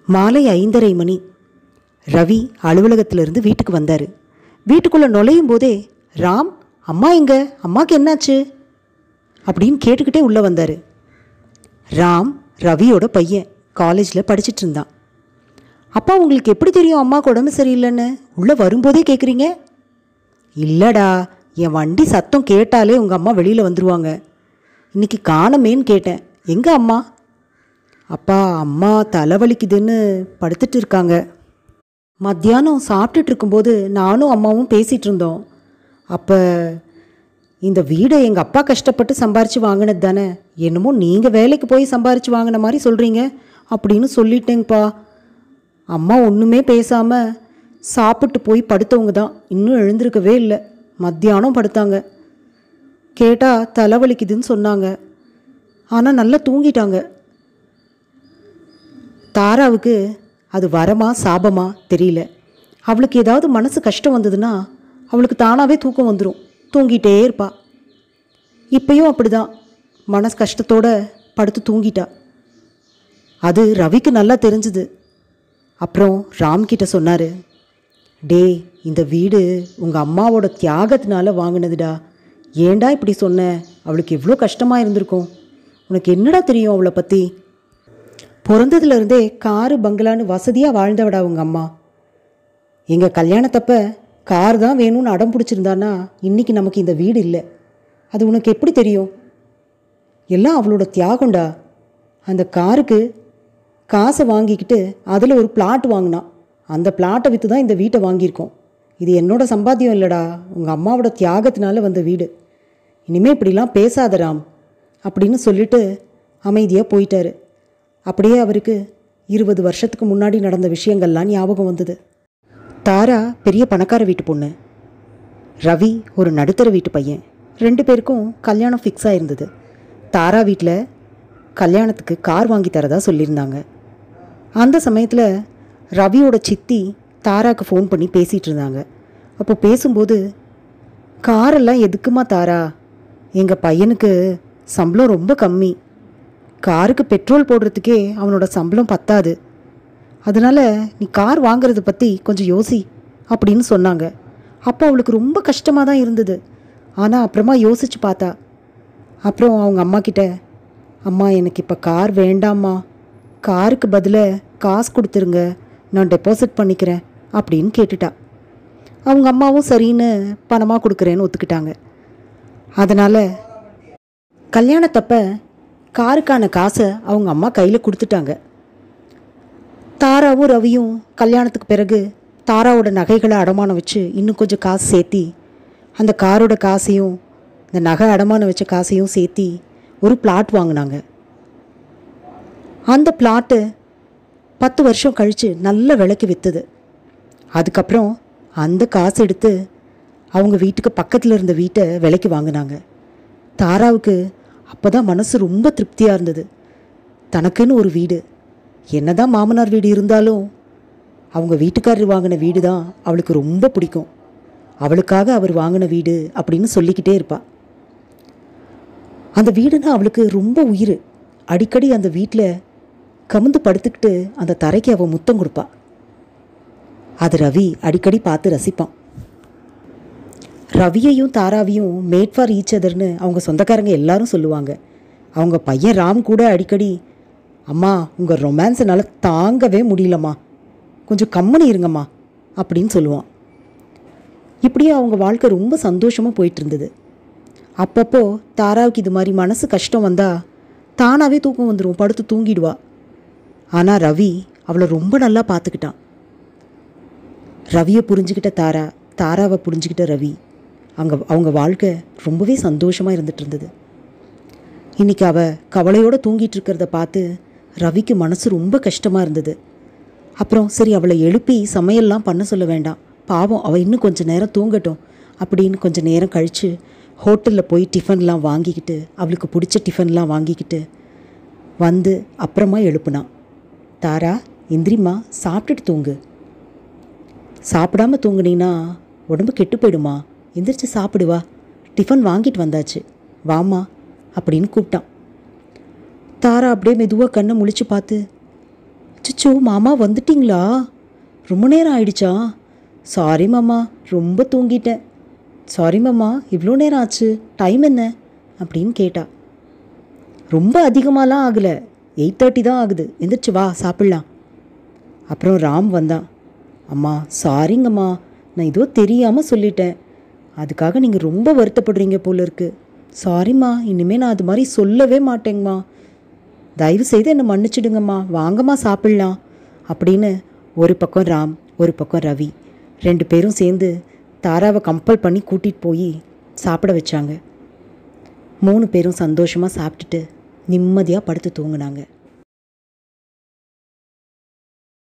மாலை ஐந்தரை மணி ரவி அலுவலகத்திலிருந்து வீட்டுக்கு வந்தார் வீட்டுக்குள்ளே நுழையும் போதே ராம் அம்மா எங்க அம்மாக்கு என்னாச்சு அப்படின்னு கேட்டுக்கிட்டே உள்ளே வந்தார் ராம் ரவியோட பையன் காலேஜில் படிச்சிட்டு இருந்தான் அப்பா உங்களுக்கு எப்படி தெரியும் அம்மாவுக்கு உடம்பு சரியில்லைன்னு உள்ளே வரும்போதே கேட்குறீங்க இல்லைடா என் வண்டி சத்தம் கேட்டாலே உங்கள் அம்மா வெளியில் வந்துருவாங்க இன்னைக்கு காணமேன்னு கேட்டேன் எங்கே அம்மா அப்பா அம்மா தலைவலிக்குதுன்னு படுத்துட்டு இருக்காங்க மத்தியானம் சாப்பிட்டுட்டு இருக்கும்போது நானும் அம்மாவும் பேசிகிட்டு இருந்தோம் அப்போ இந்த வீடை எங்கள் அப்பா கஷ்டப்பட்டு சம்பாரித்து வாங்கினது தானே என்னமோ நீங்கள் வேலைக்கு போய் சம்பாரித்து வாங்கின மாதிரி சொல்கிறீங்க அப்படின்னு சொல்லிட்டேங்கப்பா அம்மா ஒன்றுமே பேசாமல் சாப்பிட்டு போய் படுத்தவங்க தான் இன்னும் எழுந்திருக்கவே இல்லை மத்தியானம் படுத்தாங்க கேட்டால் தலைவலிக்குதுன்னு சொன்னாங்க ஆனால் நல்லா தூங்கிட்டாங்க தாராவுக்கு அது வரமா சாபமா தெரியல அவளுக்கு ஏதாவது மனசு கஷ்டம் வந்ததுன்னா அவளுக்கு தானாகவே தூக்கம் வந்துடும் தூங்கிட்டே இருப்பா இப்பயும் அப்படிதான் மனசு கஷ்டத்தோட படுத்து தூங்கிட்டா அது ரவிக்கு நல்லா தெரிஞ்சுது அப்புறம் ராம்கிட்ட சொன்னார் டேய் இந்த வீடு உங்கள் அம்மாவோட தியாகத்தினால வாங்கினதுடா ஏன்டா இப்படி சொன்ன அவளுக்கு எவ்வளோ கஷ்டமாக இருந்திருக்கும் உனக்கு என்னடா தெரியும் அவளை பற்றி பிறந்ததுலேருந்தே காரு பங்களான்னு வசதியாக வாழ்ந்தவடா உங்கள் அம்மா எங்கள் கல்யாணத்தப்ப கார் தான் வேணும்னு அடம் பிடிச்சிருந்தான்னா இன்னைக்கு நமக்கு இந்த வீடு இல்லை அது உனக்கு எப்படி தெரியும் எல்லாம் அவளோட தியாகம்டா அந்த காருக்கு காசை வாங்கிக்கிட்டு அதில் ஒரு பிளாட் வாங்கினான் அந்த பிளாட்டை விற்று தான் இந்த வீட்டை வாங்கியிருக்கோம் இது என்னோட சம்பாத்தியம் இல்லைடா உங்கள் அம்மாவோட தியாகத்தினால வந்த வீடு இனிமே இப்படிலாம் பேசாத ராம் அப்படின்னு சொல்லிட்டு அமைதியாக போயிட்டாரு அப்படியே அவருக்கு இருபது வருஷத்துக்கு முன்னாடி நடந்த விஷயங்கள்லாம் ஞாபகம் வந்தது தாரா பெரிய பணக்கார வீட்டு பொண்ணு ரவி ஒரு நடுத்தர வீட்டு பையன் ரெண்டு பேருக்கும் கல்யாணம் ஃபிக்ஸ் ஆயிருந்தது தாரா வீட்டில் கல்யாணத்துக்கு கார் வாங்கி தரதா சொல்லியிருந்தாங்க அந்த சமயத்தில் ரவியோட சித்தி தாராக்கு ஃபோன் பண்ணி பேசிகிட்டு இருந்தாங்க அப்போ பேசும்போது காரெல்லாம் எதுக்குமா தாரா எங்கள் பையனுக்கு சம்பளம் ரொம்ப கம்மி காருக்கு பெட்ரோல் போடுறதுக்கே அவனோட சம்பளம் பத்தாது அதனால் நீ கார் வாங்குறத பற்றி கொஞ்சம் யோசி அப்படின்னு சொன்னாங்க அப்போ அவளுக்கு ரொம்ப கஷ்டமாக தான் இருந்தது ஆனால் அப்புறமா யோசிச்சு பார்த்தா அப்புறம் அவங்க அம்மா கிட்ட அம்மா எனக்கு இப்போ கார் வேண்டாம்மா காருக்கு பதிலாக காசு கொடுத்துருங்க நான் டெபாசிட் பண்ணிக்கிறேன் அப்படின்னு கேட்டுட்டா அவங்க அம்மாவும் சரின்னு பணமாக கொடுக்குறேன்னு ஒத்துக்கிட்டாங்க அதனால் கல்யாணத்தப்ப காருக்கான காசை அவங்க அம்மா கையில் கொடுத்துட்டாங்க தாராவும் ரவியும் கல்யாணத்துக்கு பிறகு தாராவோட நகைகளை அடமானம் வச்சு இன்னும் கொஞ்சம் காசு சேர்த்தி அந்த காரோட காசையும் இந்த நகை அடமானம் வச்ச காசையும் சேர்த்தி ஒரு பிளாட் வாங்கினாங்க அந்த பிளாட்டு பத்து வருஷம் கழித்து நல்ல விலைக்கு விற்றுது அதுக்கப்புறம் அந்த காசு எடுத்து அவங்க வீட்டுக்கு பக்கத்தில் இருந்த வீட்டை விலைக்கு வாங்கினாங்க தாராவுக்கு அப்போ தான் மனசு ரொம்ப திருப்தியாக இருந்தது தனக்குன்னு ஒரு வீடு என்னதான் மாமனார் வீடு இருந்தாலும் அவங்க வீட்டுக்காரர் வாங்கின வீடு தான் அவளுக்கு ரொம்ப பிடிக்கும் அவளுக்காக அவர் வாங்கின வீடு அப்படின்னு சொல்லிக்கிட்டே இருப்பாள் அந்த வீடுனா அவளுக்கு ரொம்ப உயிர் அடிக்கடி அந்த வீட்டில் கமுந்து படுத்துக்கிட்டு அந்த தரைக்கு அவள் முத்தம் கொடுப்பா அது ரவி அடிக்கடி பார்த்து ரசிப்பான் ரவியையும் தாராவையும் மேட் ஃபார் ஈச் அதர்னு அவங்க சொந்தக்காரங்க எல்லாரும் சொல்லுவாங்க அவங்க பையன் ராம் கூட அடிக்கடி அம்மா உங்கள் ரொமான்ஸ் என்னால் தாங்கவே முடியலம்மா கொஞ்சம் கம்மனி இருங்கம்மா அப்படின்னு சொல்லுவான் இப்படியே அவங்க வாழ்க்கை ரொம்ப சந்தோஷமாக போயிட்டு இருந்தது அப்பப்போ தாராவுக்கு இது மாதிரி மனசு கஷ்டம் வந்தா தானாகவே தூக்கம் வந்துடும் படுத்து தூங்கிடுவா ஆனால் ரவி அவளை ரொம்ப நல்லா பார்த்துக்கிட்டான் ரவியை புரிஞ்சுக்கிட்ட தாரா தாராவை புரிஞ்சுக்கிட்ட ரவி அங்கே அவங்க வாழ்க்கை ரொம்பவே சந்தோஷமாக இருந்துட்டு இருந்தது இன்னைக்கு அவ கவலையோடு தூங்கிட்டு இருக்கிறத பார்த்து ரவிக்கு மனசு ரொம்ப கஷ்டமாக இருந்தது அப்புறம் சரி அவளை எழுப்பி சமையல்லாம் பண்ண சொல்ல வேண்டாம் பாவம் அவள் இன்னும் கொஞ்சம் நேரம் தூங்கட்டும் அப்படின்னு கொஞ்சம் நேரம் கழித்து ஹோட்டலில் போய் டிஃபன்லாம் வாங்கிக்கிட்டு அவளுக்கு பிடிச்ச டிஃபன்லாம் வாங்கிக்கிட்டு வந்து அப்புறமா எழுப்புனான் தாரா எந்திரிம்மா சாப்பிட்டுட்டு தூங்கு சாப்பிடாம தூங்குனீன்னா உடம்பு கெட்டு போயிடுமா எந்திரிச்சு சாப்பிடுவா டிஃபன் வாங்கிட்டு வந்தாச்சு வாம்மா அப்படின்னு கூப்பிட்டான் தாரா அப்படியே மெதுவாக கண்ணை முழிச்சு பார்த்து அச்சச்சோ மாமா வந்துட்டிங்களா ரொம்ப நேரம் ஆயிடுச்சா சாரி மாமா ரொம்ப தூங்கிட்டேன் சாரி மாமா இவ்வளோ நேரம் ஆச்சு டைம் என்ன அப்படின்னு கேட்டா ரொம்ப அதிகமாலாம் ஆகலை எயிட் தேர்ட்டி தான் ஆகுது எந்திரிச்சு வா சாப்பிட்லாம் அப்புறம் ராம் வந்தான் அம்மா சாரிங்கம்மா நான் ஏதோ தெரியாமல் சொல்லிட்டேன் அதுக்காக நீங்கள் ரொம்ப வருத்தப்படுறீங்க போல இருக்கு சாரிம்மா இனிமேல் நான் அது மாதிரி சொல்லவே மாட்டேங்கம்மா தயவு செய்து என்னை மன்னிச்சிடுங்கம்மா வாங்கம்மா சாப்பிட்லாம் அப்படின்னு ஒரு பக்கம் ராம் ஒரு பக்கம் ரவி ரெண்டு பேரும் சேர்ந்து தாராவை கம்பல் பண்ணி கூட்டிகிட்டு போய் சாப்பிட வச்சாங்க மூணு பேரும் சந்தோஷமாக சாப்பிட்டுட்டு நிம்மதியாக படுத்து தூங்குனாங்க